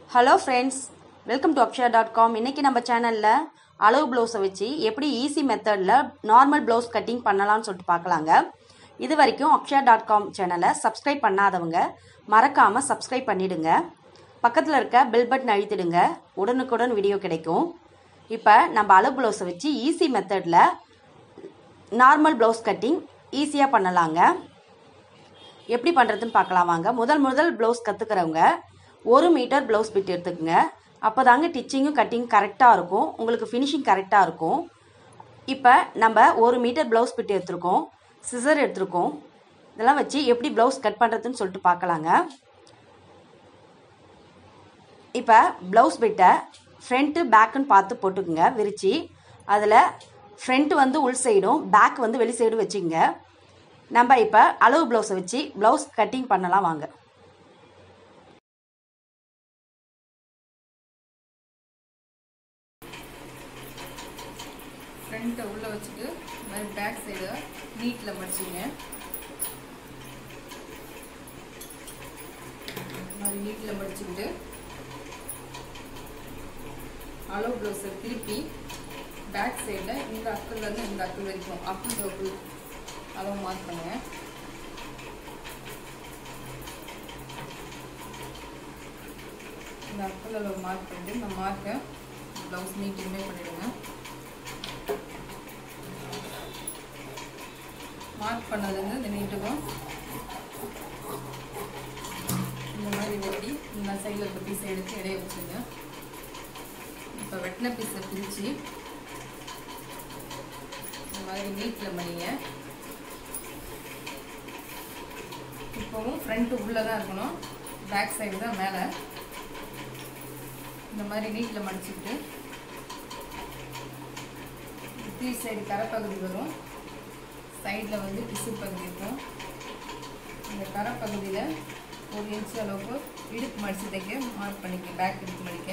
hello friends welcome to Akshaya dot com இன்றைக்கி நம்ம சேனலில் அளவு ப்ளவுஸை வச்சு எப்படி ஈஸி மெத்தடில் நார்மல் ப்ளவுஸ் கட்டிங் பண்ணலாம்னு சொல்லிட்டு பார்க்கலாங்க இது வரைக்கும் அக்ஷயா டாட் காம் சேனலை சப்ஸ்கிரைப் பண்ணாதவங்க மறக்காமல் சப்ஸ்கிரைப் பண்ணிடுங்க பக்கத்தில் இருக்க பெல் பட்டன் அழுத்திடுங்க உடனுக்குடன் வீடியோ கிடைக்கும் இப்போ நம்ம அளவு ப்ளவுஸை வச்சு ஈஸி மெத்தடில் நார்மல் ப்ளவுஸ் கட்டிங் ஈஸியாக பண்ணலாங்க எப்படி பண்ணுறதுன்னு பார்க்கலாம் வாங்க முதல் முதல் ப்ளவுஸ் கற்றுக்கிறவங்க ஒரு மீட்டர் ப்ளவுஸ் பிட் எடுத்துக்கோங்க அப்போ தாங்க டிச்சிங்கும் கட்டிங் கரெக்டாக இருக்கும் உங்களுக்கு ஃபினிஷிங் கரெக்டாக இருக்கும் இப்போ நம்ம ஒரு மீட்டர் ப்ளவுஸ் பிட் எடுத்திருக்கோம் சிசர் எடுத்திருக்கோம் இதெல்லாம் வச்சு எப்படி ப்ளவுஸ் கட் பண்ணுறதுன்னு சொல்லிட்டு பார்க்கலாங்க இப்போ ப்ளவுஸ் பிட்டை ஃப்ரண்ட்டு பேக்குன்னு பார்த்து போட்டுக்குங்க விரித்து அதில் ஃப்ரண்ட் வந்து உள் சைடும் பேக் வந்து வெளி சைடும் வச்சுங்க நம்ம இப்போ அளவு ப்ளவுஸை வச்சு ப்ளவுஸ் கட்டிங் பண்ணலாம் வாங்க ஃப்ரண்ட்டை உள்ளே வச்சுட்டு இந்த மாதிரி பேக் சைடை நீட்டில் மடிச்சிங்க இந்த மாதிரி நீட்டில் மடிச்சுக்கிட்டு அளவு ப்ளவுஸை திருப்பி பேக் சைடில் இந்த அக்குலேருந்து இந்த அக்கு வரைக்கும் அக்கு டோக்கு அளவு மார்க் பண்ணுங்க இந்த அக்குல அளவு மார்க் பண்ணிட்டு இந்த மார்க்கை ப்ளவுஸ் நீட்டிங்குமே பண்ணிவிடுங்க மார்க் பண்ணதுலேருந்து இந்த நீட்டுக்கும் இந்த மாதிரி வெட்டி இந்த சைடில் இருக்க பீஸை எடுத்து இடைய வச்சுருங்க இப்போ வெட்டின பீஸை பிரித்து இந்த மாதிரி நீட்டில் மடிங்க இப்போவும் ஃப்ரண்ட்டு உள்ளே தான் இருக்கணும் பேக் சைடு தான் மேலே இந்த மாதிரி நீட்டில் மடிச்சுக்கிட்டு கீழ் சைடு கரைப்பகுதி வரும் சைடில் வந்து பிசு பகுதி இருக்கும் இந்த கரைப்பகுதியில் ஒரு இன்ச் அளவுக்கு இடுப்பு மடித்து தைக்க மார்க் பண்ணிக்க பேக் இடுப்பு மடிக்க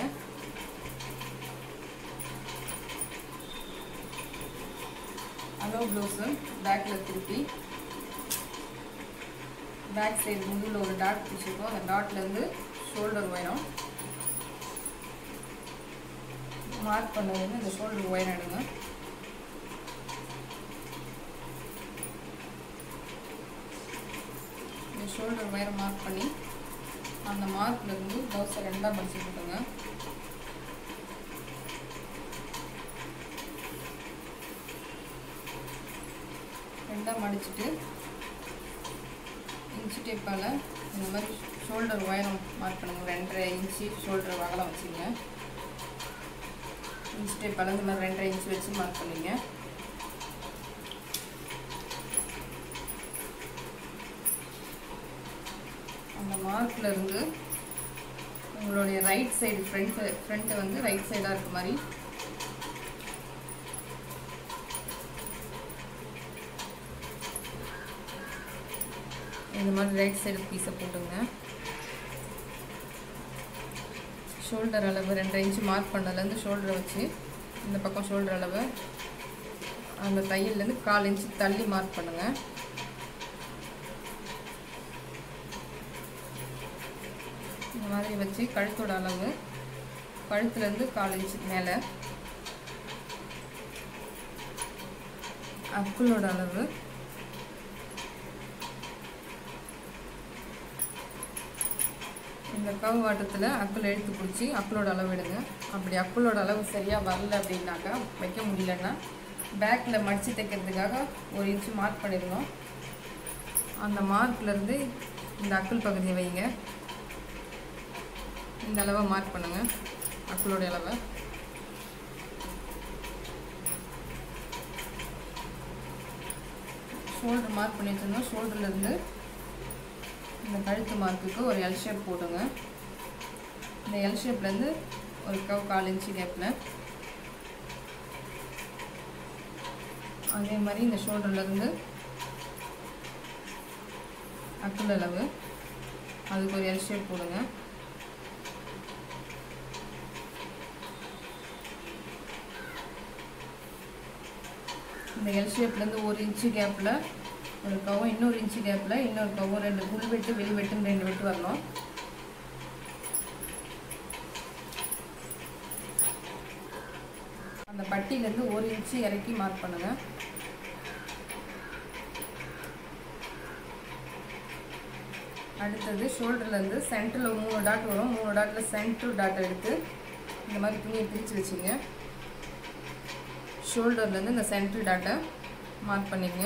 அளவு ப்ளவுஸு பேக்கில் திருப்பி பேக் சைடு முதுகில் ஒரு டாட் பிடிச்சிருக்கோம் அந்த டாட்லேருந்து ஷோல்டர் உயரம் மார்க் பண்ணது வந்து இந்த ஷோல்டர் உயரம் எடுங்க இந்த ஷோல்டர் உயரம் மார்க் பண்ணி அந்த மார்க்லேருந்து ப்ளவுஸை ரெண்டாக மடிச்சு போட்டுங்க ரெண்டாக மடிச்சுட்டு இன்ச்சு டேப்பால் இந்த மாதிரி ஷோல்டர் உயரம் மார்க் பண்ணுங்க ரெண்டரை இன்ச்சு ஷோல்டர் அகலம் வச்சுங்க இன்ச் டேப்பால் இந்த மாதிரி ரெண்டரை இன்ச்சு வச்சு மார்க் பண்ணிங்க அந்த மார்க்கில் இருந்து உங்களுடைய ரைட் சைடு ஃப்ரண்ட் ஃப்ரண்ட்டை வந்து ரைட் சைடாக இருக்க மாதிரி இந்த மாதிரி ரைட் சைடு பீஸை போட்டுங்க ஷோல்டர் அளவு ரெண்டரை இன்ச்சு மார்க் பண்ணதுலேருந்து ஷோல்டரை வச்சு இந்த பக்கம் ஷோல்டர் அளவு அந்த தையல்லேருந்து கால் இன்ச்சு தள்ளி மார்க் பண்ணுங்கள் இந்த மாதிரி வச்சு கழுத்தோட அளவு கழுத்துலேருந்து கால் இன்ச்சுக்கு மேலே அக்குளோட அளவு இந்த கவு வாட்டத்தில் அக்குள் எழுத்து பிடிச்சி அக்குளோட அளவு எடுங்க அப்படி அக்குளோட அளவு சரியாக வரல அப்படின்னாக்கா வைக்க முடியலன்னா பேக்கில் மடித்து தைக்கிறதுக்காக ஒரு இன்ச்சு மார்க் பண்ணிடணும் அந்த மார்க்லேருந்து இந்த அக்குள் பகுதியை வைங்க இந்த அளவை மார்க் பண்ணுங்க அக்களோடைய அளவை ஷோல்டர் மார்க் பண்ணி வச்சிருந்தோம் ஷோல்டர்லேருந்து இந்த கழுத்து மார்க்குக்கு ஒரு எல் ஷேப் போடுங்க இந்த எல் ஷேப்லேருந்து ஒரு கவ் கால் இன்ச்சு கேப்பில் அதே மாதிரி இந்த ஷோல்டர்லேருந்து அக்குள் அளவு அதுக்கு ஒரு எல் ஷேப் போடுங்க இந்த எல் ஷேப்லேருந்து ஒரு இன்ச்சு கேப்பில் ஒரு கவும் இன்னொரு இன்ச்சு கேப்பில் இன்னொரு கவும் ரெண்டு உள் வெட்டு வெளி வெட்டுன்னு ரெண்டு வெட்டு வரணும் அந்த பட்டியிலேருந்து ஒரு இன்ச்சு இறக்கி மார்க் பண்ணுங்கள் அடுத்தது ஷோல்டர்லேருந்து சென்டரில் மூணு டாட் வரும் மூணு டாட்டில் சென்டர் டாட் எடுத்து இந்த மாதிரி துணியை பிரித்து வச்சுங்க ஷோல்டர்லேருந்து இந்த சென்டர் டாட்டை மார்க் பண்ணிக்கங்க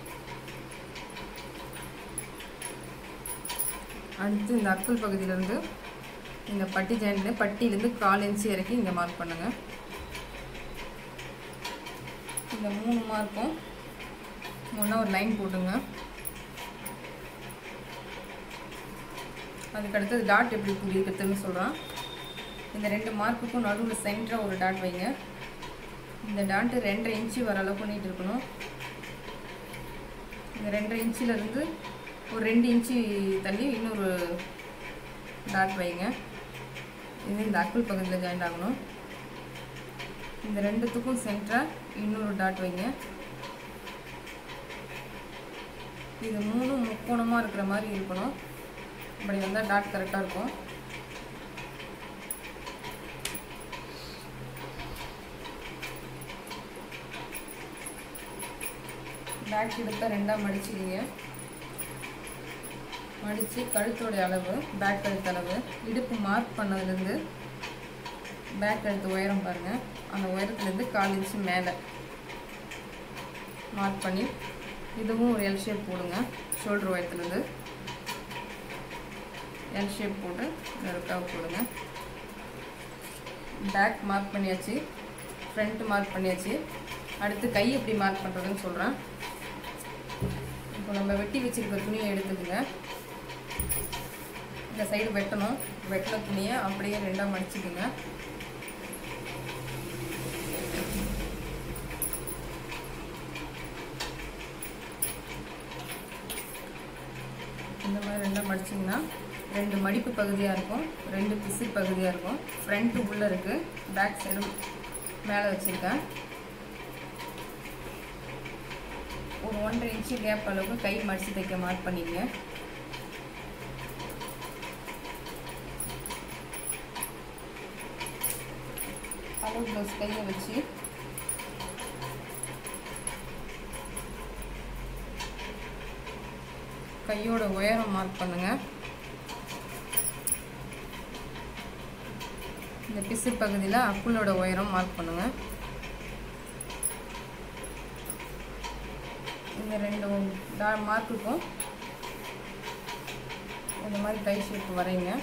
அடுத்து இந்த அக்குள் பகுதியிலேருந்து இந்த பட்டி ஜாயின்ட்ல பட்டியிலேருந்து கால் இன்ச்சு இறக்கி இங்கே மார்க் பண்ணுங்கள் இந்த மூணு மார்க்கும் ஒன்றா ஒரு லைன் போட்டுங்க அதுக்கு அடுத்தது டாட் எப்படி புரியுறதுன்னு சொல்கிறேன் இந்த ரெண்டு மார்க்குக்கும் நடுவில் சென்டராக ஒரு டாட் வைங்க இந்த டாட்டு ரெண்டரை இன்ச்சு வர அளவுக்கு பண்ணிட்டு இருக்கணும் இந்த ரெண்டரை இன்ச்சிலேருந்து ஒரு ரெண்டு இன்ச்சு தள்ளி இன்னொரு டாட் வைங்க இது இந்த அக்குள் பகுதியில் ஜாயின் ஆகணும் இந்த ரெண்டுத்துக்கும் சென்டராக இன்னொரு டாட் வைங்க இது மூணும் முக்கோணமாக இருக்கிற மாதிரி இருக்கணும் இப்படி வந்தால் டாட் கரெக்டாக இருக்கும் பேக் எடுத்த ரெண்டாக மடிச்சிக்கிங்க மடித்து கழுத்தோடைய அளவு பேக் கழுத்து அளவு இடுப்பு மார்க் பண்ணதுலேருந்து பேக் கழுத்து உயரம் பாருங்கள் அந்த உயரத்துலேருந்து கால் இன்ச்சு மேலே மார்க் பண்ணி இதுவும் ஒரு எல் ஷேப் போடுங்க ஷோல்டர் உயரத்துலேருந்து எல் ஷேப் போட்டு ஒரு கவ் போடுங்க பேக் மார்க் பண்ணியாச்சு ஃப்ரண்ட் மார்க் பண்ணியாச்சு அடுத்து கை எப்படி மார்க் பண்ணுறதுன்னு சொல்கிறேன் இப்போ நம்ம வெட்டி வச்சிருக்க துணியை எடுத்துக்கோங்க இந்த சைடு வெட்டணும் வெட்டின துணியை அப்படியே ரெண்டாக மடிச்சுக்குங்க இந்த மாதிரி ரெண்டாக மடிச்சிங்கன்னா ரெண்டு மடிப்பு பகுதியாக இருக்கும் ரெண்டு பிசு பகுதியாக இருக்கும் ஃப்ரண்ட்டு உள்ளே இருக்குது பேக் சைடு மேலே வச்சுருக்கேன் ஒரு ஒன்றரை இன்ச்சு கேப் அளவுக்கு கை மடித்து தைக்க மார்க் பண்ணிக்கங்க அளவு ப்ளவுஸ் கையை வச்சு கையோட உயரம் மார்க் பண்ணுங்க இந்த பிசு பகுதியில் அக்குளோட உயரம் மார்க் பண்ணுங்க இந்த ரெண்டு டா மார்க்குக்கும் இந்த மாதிரி கை ஷேப் வரைங்க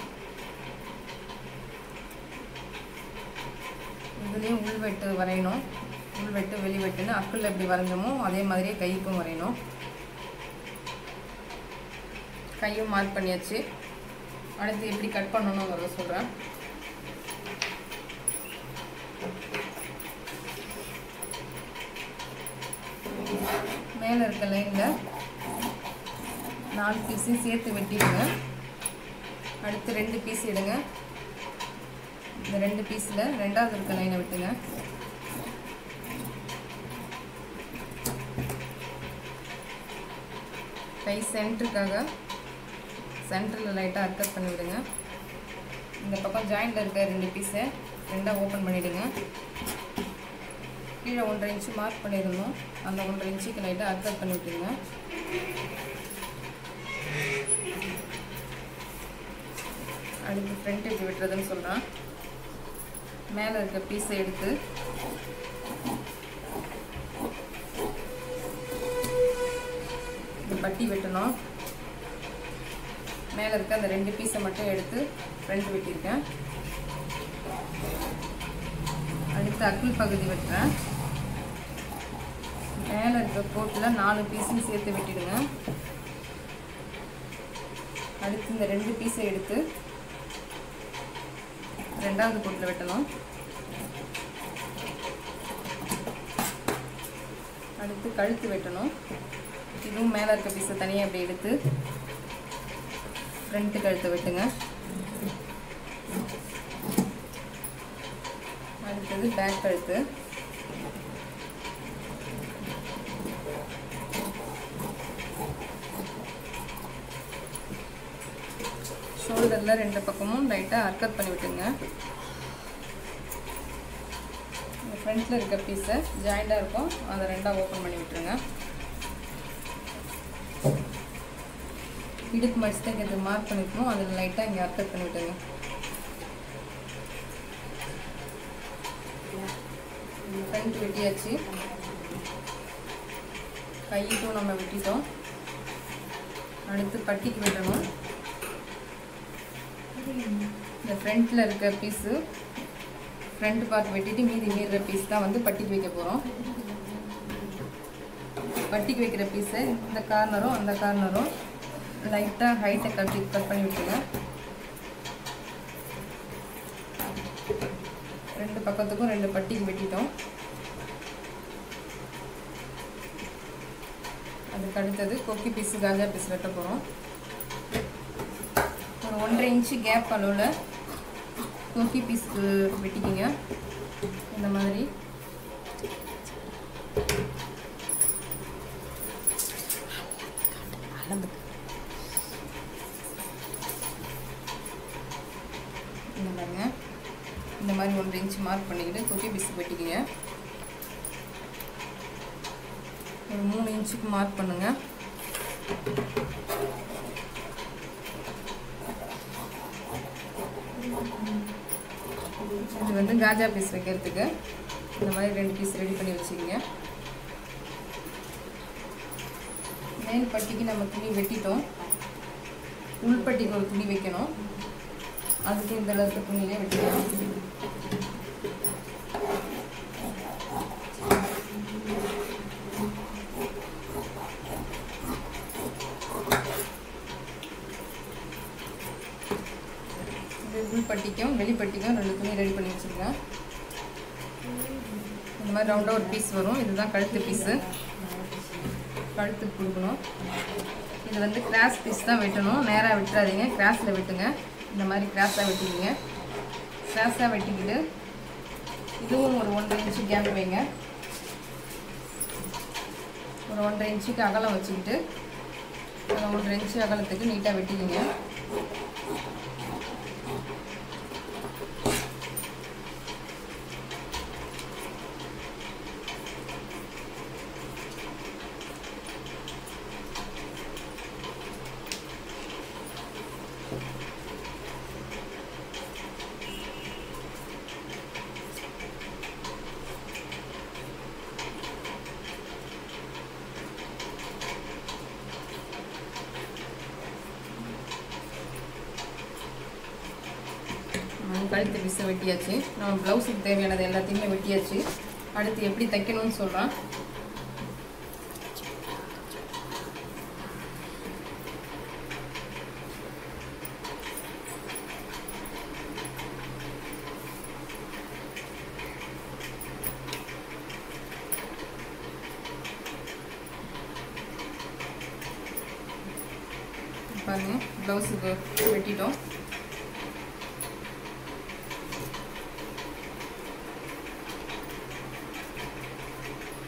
இதுலேயும் உள்வெட்டு வரையணும் உள்வெட்டு வெளிவெட்டுன்னு அக்குள்ள எப்படி வரைஞ்சோமோ அதே மாதிரியே கைக்கும் வரையணும் கையும் மார்க் பண்ணியாச்சு அடுத்து எப்படி கட் பண்ணணுங்கிறத சொல்கிறேன் மேலே இருக்க லைனில் நாலு பீஸையும் சேர்த்து வெட்டிடுங்க அடுத்து ரெண்டு பீஸ் எடுங்க இந்த ரெண்டு பீஸில் ரெண்டாவது இருக்க லைனை விட்டுங்க கை சென்டருக்காக சென்டரில் லைட்டாக அர்க்கட் பண்ணி விடுங்க இந்த பக்கம் ஜாயிண்டில் இருக்க ரெண்டு பீஸை ரெண்டாக ஓப்பன் பண்ணிவிடுங்க கீழே ஒன்றரை இன்ச்சு மார்க் பண்ணியிருந்தோம் அந்த ஒன்றரை இன்ச்சுக்கு லைட்டாக அர்க்கட் பண்ணி விட்டுருங்க அடுத்து ஃப்ரண்ட் எப்படி விட்டுறதுன்னு சொல்கிறேன் மேலே இருக்க பீஸை எடுத்து இந்த பட்டி வெட்டணும் மேலே இருக்க அந்த ரெண்டு பீஸை மட்டும் எடுத்து ஃப்ரண்ட் வெட்டியிருக்கேன் அடுத்து அக்குள் பகுதி வெட்டுறேன் மேலே இருக்க கோட்டில் நாலு பீஸையும் சேர்த்து வெட்டிடுங்க அடுத்து இந்த ரெண்டு பீஸை எடுத்து ரெண்டாவது கோட்டில் வெட்டணும் அடுத்து கழுத்து வெட்டணும் இதுவும் மேலே இருக்க பீஸை தனியாக அப்படி எடுத்து ஃப்ரண்ட்டு கழுத்தை வெட்டுங்க அடுத்தது பேக் கழுத்து ஷோல்டரில் ரெண்டு பக்கமும் லைட்டாக அர்க்கத் பண்ணி விட்டுங்க ஃப்ரண்ட்டில் இருக்க பீஸை ஜாயிண்டாக இருக்கும் அதை ரெண்டாக ஓப்பன் பண்ணி விட்டுருங்க இடுப்பு மடிச்சு தைக்கிறது மார்க் பண்ணிக்கணும் அதில் லைட்டாக இங்கே அர்த்தம் பண்ணி விட்டுருங்க ஃப்ரண்ட் வெட்டியாச்சு கையிட்டும் நம்ம வெட்டிட்டோம் அடுத்து பட்டிக்கு வெட்டணும் இந்த ஃப்ரண்ட்டில் இருக்க பீஸு ஃப்ரண்ட் பார்ட் வெட்டிட்டு மீதி மீறுற பீஸ் தான் வந்து பட்டிக்கு வைக்க போகிறோம் பட்டிக்கு வைக்கிற பீஸை இந்த கார்னரும் அந்த கார்னரும் லைட்டாக ஹைட்டை கட்டி கட் பண்ணி விட்டுருங்க ரெண்டு பக்கத்துக்கும் ரெண்டு பட்டிக்கு வெட்டிட்டோம் அதுக்கு அடுத்தது கொக்கி பீஸு காஜா பீஸ் வெட்ட போகிறோம் ஒரு ஒன்றரை இன்ச்சு கேப் அளவில் கொக்கி பீஸ்க்கு வெட்டிக்கிங்க இந்த மாதிரி இந்த பாருங்க இந்த மாதிரி ஒன்றரை இன்ச்சு மார்க் பண்ணிக்கிட்டு கொக்கி பீஸ் வெட்டிக்கிங்க ஒரு மூணு இன்ச்சுக்கு மார்க் பண்ணுங்க இது வந்து காஜா பீஸ் வைக்கிறதுக்கு இந்த மாதிரி ரெண்டு பீஸ் ரெடி பண்ணி வச்சுக்கிங்க மேல் பட்டிக்கு நம்ம துணி வெட்டிட்டோம் உள்பட்டிக்கு ஒரு துணி வைக்கணும் அதுக்கு இந்த அளவுக்கு துணியிலே வெட்டிக்கலாம் இது உள்பட்டிக்கும் வெளிப்பட்டிக்கும் ரெண்டு துணி ரெடி பண்ணி வச்சுருக்கேன் இந்த மாதிரி ரவுண்டாக ஒரு பீஸ் வரும் இதுதான் கழுத்து பீஸு கழுத்துக்கு கொடுக்கணும் இது வந்து கிராஸ் பீஸ் தான் வெட்டணும் நேராக வெட்டுறாதீங்க கிராஸில் வெட்டுங்க இந்த மாதிரி கிராஸாக வெட்டிக்கிங்க கிராஸாக வெட்டிக்கிட்டு இதுவும் ஒரு ஒன்றரை இன்ச்சு கேப் வைங்க ஒரு ஒன்றரை இன்ச்சுக்கு அகலம் வச்சுக்கிட்டு அந்த ஒன்றரை இன்ச்சு அகலத்துக்கு நீட்டாக வெட்டிக்கிங்க ம், கழுத்து பீஸை வெட்டியாச்சு நம்ம ப்ளவுஸுக்கு தேவையானது எல்லாத்தையுமே வெட்டியாச்சு அடுத்து எப்படி தைக்கணும்னு சொல்கிறேன் பாருங்க ப்ளவுஸுக்கு வெட்டிட்டோம்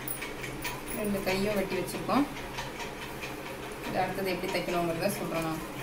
ரெண்டு கையும் வெட்டி வச்சுருக்கோம் இது அடுத்தது எப்படி தைக்கணுங்கிறத சொல்கிறேன் நான்